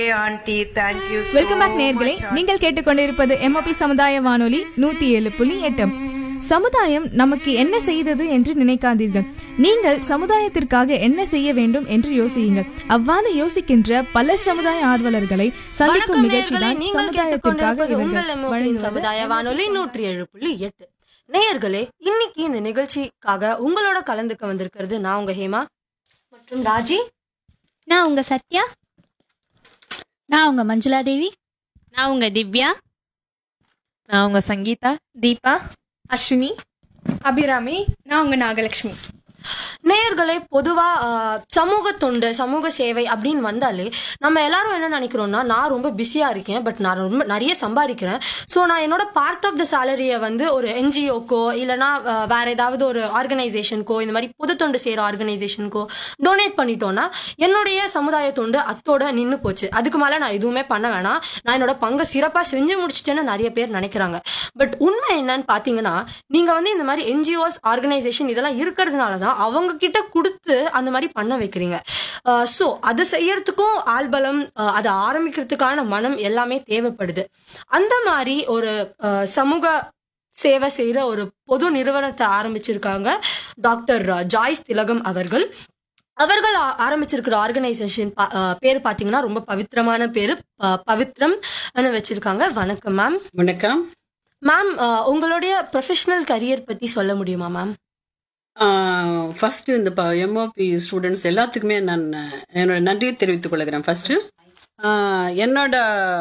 aunty thank you welcome back நேர்களே நீங்கள் கேட்டுக்கொண்டிருப்பது எம்ஓபி சமுதாய வானொலி நூத்தி ஏழு புள்ளி எட்டு சமுதாயம் நமக்கு என்ன செய்தது என்று நினைக்காதீர்கள் நீங்கள் சமுதாயத்திற்காக என்ன செய்ய வேண்டும் என்று யோசியுங்கள் அவ்வாறு யோசிக்கின்ற பல சமுதாய ஆர்வலர்களை சந்திக்கும் வணக்கம் நிகழ்ச்சி நேயர்களே தான் நீங்கள் சமுதாயத்திற்காக கேட்டுக்கொண்டிருப்பது உங்கள் இவர்கள் எம்ஓபியின் வழங்குவது சமுதாய வானொலி நூற்றி ஏழு புள்ளி எட்டு நேயர்களே இன்னைக்கு இந்த நிகழ்ச்சிக்காக உங்களோட கலந்துக்க வந்திருக்கிறது நான் உங்க ஹேமா மற்றும் ராஜி நான் உங்க சத்யா நான் உங்க மஞ்சுளா தேவி நான் உங்க திவ்யா நான் உங்க சங்கீதா தீபா அஸ்வினி அபிராமி நான் உங்க நாகலட்சுமி நேயர்களே பொதுவா ஆஹ், சமூக தொண்டு சமூக சேவை அப்படின்னு வந்தாலே நம்ம எல்லாரும் என்ன நினைக்கிறோம்னா நான் ரொம்ப பிஸியா இருக்கேன் பட் நான் ரொம்ப நிறைய சம்பாதிக்கிறேன் ஸோ நான் என்னோட பார்ட் ஆஃப் த சேலரியை வந்து ஒரு என்ஜிஓக்கோ இல்லைனா ஆஹ், வேற ஏதாவது ஒரு ஆர்கனைசேஷனுக்கோ இந்த மாதிரி பொது தொண்டு செய்யற ஆர்கனைசேஷனுக்கோ டொனேட் பண்ணிட்டோம்னா என்னுடைய சமுதாய தொண்டு அத்தோட நின்று போச்சு அதுக்கு மேல நான் எதுவுமே பண்ண வேணாம் நான் என்னோட பங்கை சிறப்பா செஞ்சு முடிச்சிட்டேன்னு நிறைய பேர் நினைக்கிறாங்க பட் உண்மை என்னன்னு பாத்தீங்கன்னா நீங்க வந்து இந்த மாதிரி என்ஜிஓஸ் ஆர்கனைசேஷன் இதெல்லாம் இருக்கிறதுனால தான் அவங்க கிட்ட கொடுத்து அந்த மாதிரி பண்ண வைக்கிறீங்க ஸோ அதை செய்யறதுக்கும் ஆள்பலம் அஹ், அதை ஆரம்பிக்கிறதுக்கான மனம் எல்லாமே தேவைப்படுது அந்த மாதிரி ஒரு அஹ், சமூக சேவை செய்யற ஒரு பொது நிறுவனத்தை ஆரம்பிச்சிருக்காங்க டாக்டர் ஜாய்ஸ் திலகம் அவர்கள் அவர்கள் ஆ- ஆரம்பிச்சிருக்கிற ஆர்கனைசேஷன் பேர் பாத்தீங்கன்னா ரொம்ப பவித்திரமான பேரு ப- பவித்ரம் வச்சிருக்காங்க வணக்கம் மேம் வணக்கம் மேம் உங்களுடைய ப்ரொஃபஷனல் கரியர் பத்தி சொல்ல முடியுமா மேம் ஃபர்ஸ்ட் இந்த எம்ஓபி ஸ்டூடெண்ட்ஸ் எல்லாத்துக்குமே நான் என்னோட நன்றியை தெரிவித்துக் கொள்கிறேன் ஃபர்ஸ்ட் என்னோட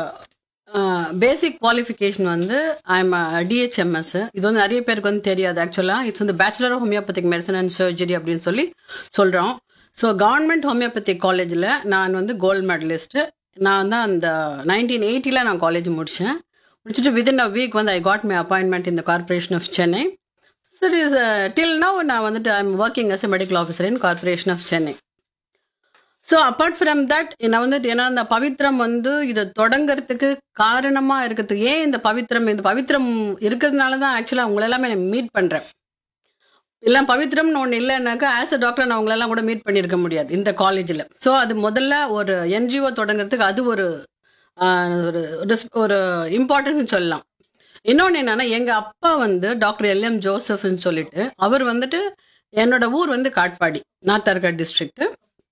பேசிக் குவாலிஃபிகேஷன் வந்து ஐஎம் டிஹெச்எம்எஸ் இது வந்து நிறைய பேருக்கு வந்து தெரியாது ஆக்சுவலாக இட்ஸ் வந்து bachelor of homoeopathic medicine and surgery அப்படின்னு சொல்லி சொல்கிறோம் ஸோ கவர்மெண்ட் ஹோமியோபதிக் காலேஜில் நான் வந்து கோல்டு மெடலிஸ்ட்டு நான் தான் அந்த நைன்டீன் எயிட்டியில் நான் காலேஜ் முடித்தேன் முடிச்சுட்டு வித்தின் அ வீக் வந்து ஐ காட் மை அப்பாயின்மெண்ட் இந்த கார்பரேஷன் ஆஃப் சென்னை சரி டில் நவ் நான் வந்துட்டு I am working as a medical officer in corporation of Chennai so apart from that நான் வந்துட்டு ஏன்னா இந்த பவித்ரம் வந்து இதை தொடங்குறதுக்கு காரணமாக இருக்கிறதுக்கு ஏன் இந்த பவித்ரம் இந்த பவித்ரம் இருக்கிறதுனால தான் ஆக்சுவலாக உங்களை எல்லாமே நான் மீட் பண்ணுறேன் இல்லை பவித்ரம்னு ஒன்று இல்லைன்னாக்கா ஆஸ் அ டாக்டர் நான் உங்களெல்லாம் கூட மீட் பண்ணியிருக்க முடியாது இந்த காலேஜில் ஸோ அது முதல்ல ஒரு என்ஜிஓ தொடங்குறதுக்கு அது ஒரு ஆஹ், ஒரு res- ஒரு இம்பார்ட்டன்ஸ் சொல்லலாம் இன்னொன்று என்னன்னா எங்க அப்பா வந்து டாக்டர் எல் எம் ஜோசப்னு சொல்லிட்டு அவர் வந்துட்டு என்னோட ஊர் வந்து காட்பாடி நாத்தார்கட் டிஸ்ட்ரிக்ட்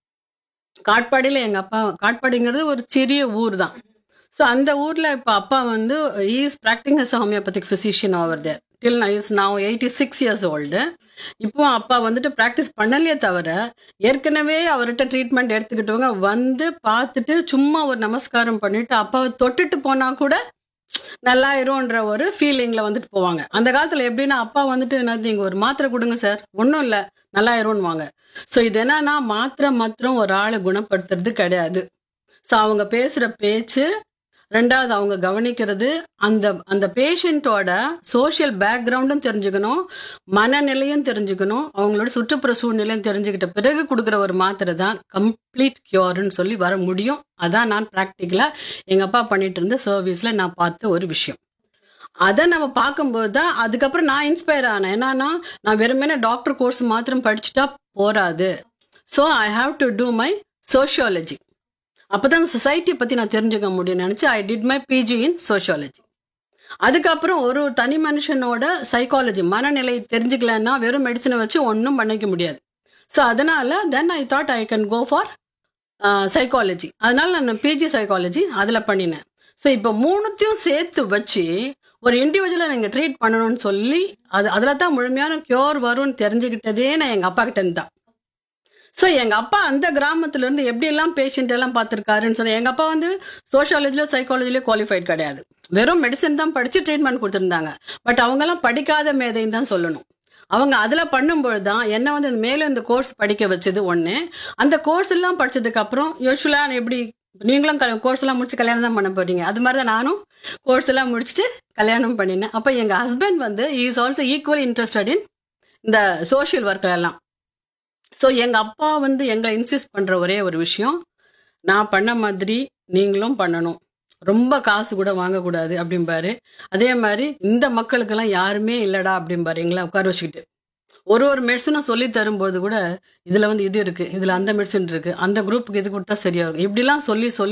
காட்பாடியில் எங்க அப்பா காட்பாடிங்கிறது ஒரு சிறிய ஊர் தான் ஸோ அந்த ஊர்ல இப்போ அப்பா வந்து is practising as homoeopathic physician over there till is நான் எயிட்டி சிக்ஸ் இயர்ஸ் ஓல்டு இப்போ அப்பா வந்துட்டு ப்ராக்டிஸ் பண்ணலையே தவிர ஏற்கனவே அவர்கிட்ட ட்ரீட்மெண்ட் எடுத்துக்கிட்டவங்க வந்து பார்த்துட்டு சும்மா ஒரு நமஸ்காரம் பண்ணிட்டு அப்பாவை தொட்டுட்டு போனா கூட நல்லாயிரும்ன்ற ஒரு ஃபீலிங்ல வந்துட்டு போவாங்க அந்த காலத்துல எப்படின்னா அப்பா வந்துட்டு என்ன நீங்க ஒரு மாத்திரை கொடுங்க சார் ஒன்றும் இல்லை நல்லாயிரும்வாங்க ஸோ இது என்னன்னா மாத்திரை மாத்திரம் ஒரு ஆளை குணப்படுத்துறது கிடையாது ஸோ அவங்க பேசுற பேச்சு ரெண்டாவது அவங்க கவனிக்கிறது அந்த அந்த பேஷண்ட்டோட சோஷியல் பேக்ரவுண்டும் தெரிஞ்சுக்கணும் மனநிலையும் தெரிஞ்சுக்கணும் அவங்களோட சுற்றுப்புற சூழ்நிலையும் தெரிஞ்சுக்கிட்ட பிறகு கொடுக்குற ஒரு மாத்திரை தான் கம்ப்ளீட் கியூர்னு சொல்லி வர முடியும் அதான் நான் ப்ராக்டிக்கலாக எங்கள் அப்பா பண்ணிட்டு இருந்த சர்வீஸில் நான் பார்த்த ஒரு விஷயம் அதை நம்ம பார்க்கும்போது தான் அதுக்கப்புறம் நான் இன்ஸ்பயர் ஆனேன் என்னன்னா நான் வெறுமனே டாக்டர் கோர்ஸ் மாத்திரம் படிச்சுட்டா போராது so I have to do my sociology அப்பதான் சொசைட்டி பத்தி நான் தெரிஞ்சுக்க முடியும் நினைச்சு I did my PG in sociology அதுக்கப்புறம் ஒரு தனி மனுஷனோட சைக்காலஜி மனநிலை தெரிஞ்சுக்கலன்னா வெறும் மெடிசனை வச்சு ஒன்றும் பண்ணிக்க முடியாது ஸோ அதனால then I thought I can go for psychology அதனால நான் பிஜி சைக்காலஜி அதில் பண்ணினேன் ஸோ இப்போ மூணுத்தையும் சேர்த்து வச்சு ஒரு இண்டிவிஜுவலை நீங்கள் ட்ரீட் பண்ணணும்னு சொல்லி அது அதில் தான் முழுமையான கியூர் வரும்னு தெரிஞ்சுக்கிட்டதே நான் எங்கள் அப்பா கிட்ட இருந்து தான் ஸோ எங்க அப்பா அந்த கிராமத்துல இருந்து எப்படி எல்லாம் பேஷண்ட் எல்லாம் பார்த்துருக்காருன்னு சொன்ன எங்க அப்பா வந்து சோஷியாலஜிலோ சைக்காலஜிலோ குவாலிஃபைட் கிடையாது வெறும் மெடிசன் தான் படிச்சு ட்ரீட்மெண்ட் கொடுத்துருந்தாங்க பட் அவங்க எல்லாம் படிக்காத மேதைன்னு தான் சொல்லணும் அவங்க அதுல பண்ணும்பொழுது தான் என்ன வந்து மேலும் இந்த கோர்ஸ் படிக்க வச்சது ஒண்ணு அந்த கோர்ஸ் எல்லாம் படிச்சதுக்கு அப்புறம் யூஸ்வலா எப்படி நீங்களும் கோர்ஸ் எல்லாம் முடிச்சு கல்யாணம் தான் பண்ண போறீங்க அது மாதிரி தான் நானும் கோர்ஸ் எல்லாம் முடிச்சுட்டு கல்யாணம் பண்ணினேன் அப்போ எங்க ஹஸ்பண்ட் வந்து is also equally interested in இந்த சோஷியல் ஒர்க்கில் எல்லாம் ஸோ எங்கள் அப்பா வந்து எங்களை இன்சிஸ்ட் பண்ணுற ஒரே ஒரு விஷயம் நான் பண்ண மாதிரி நீங்களும் பண்ணணும் ரொம்ப காசு கூட வாங்கக்கூடாது அப்படிம்பாரு அதே மாதிரி இந்த மக்களுக்கெல்லாம் யாருமே இல்லடா அப்படிம்பாரு எங்களை உட்கார வச்சுக்கிட்டு ஒரு ஒரு மெடிசனும் சொல்லி தரும்போது கூட இதுல வந்து இது இருக்கு இதுல அந்த மெடிசன் இருக்கு அந்த குரூப்புக்கு இது கொடுத்தா சரியா இருக்கும் இப்படிலாம் சொல்லி சொல்லி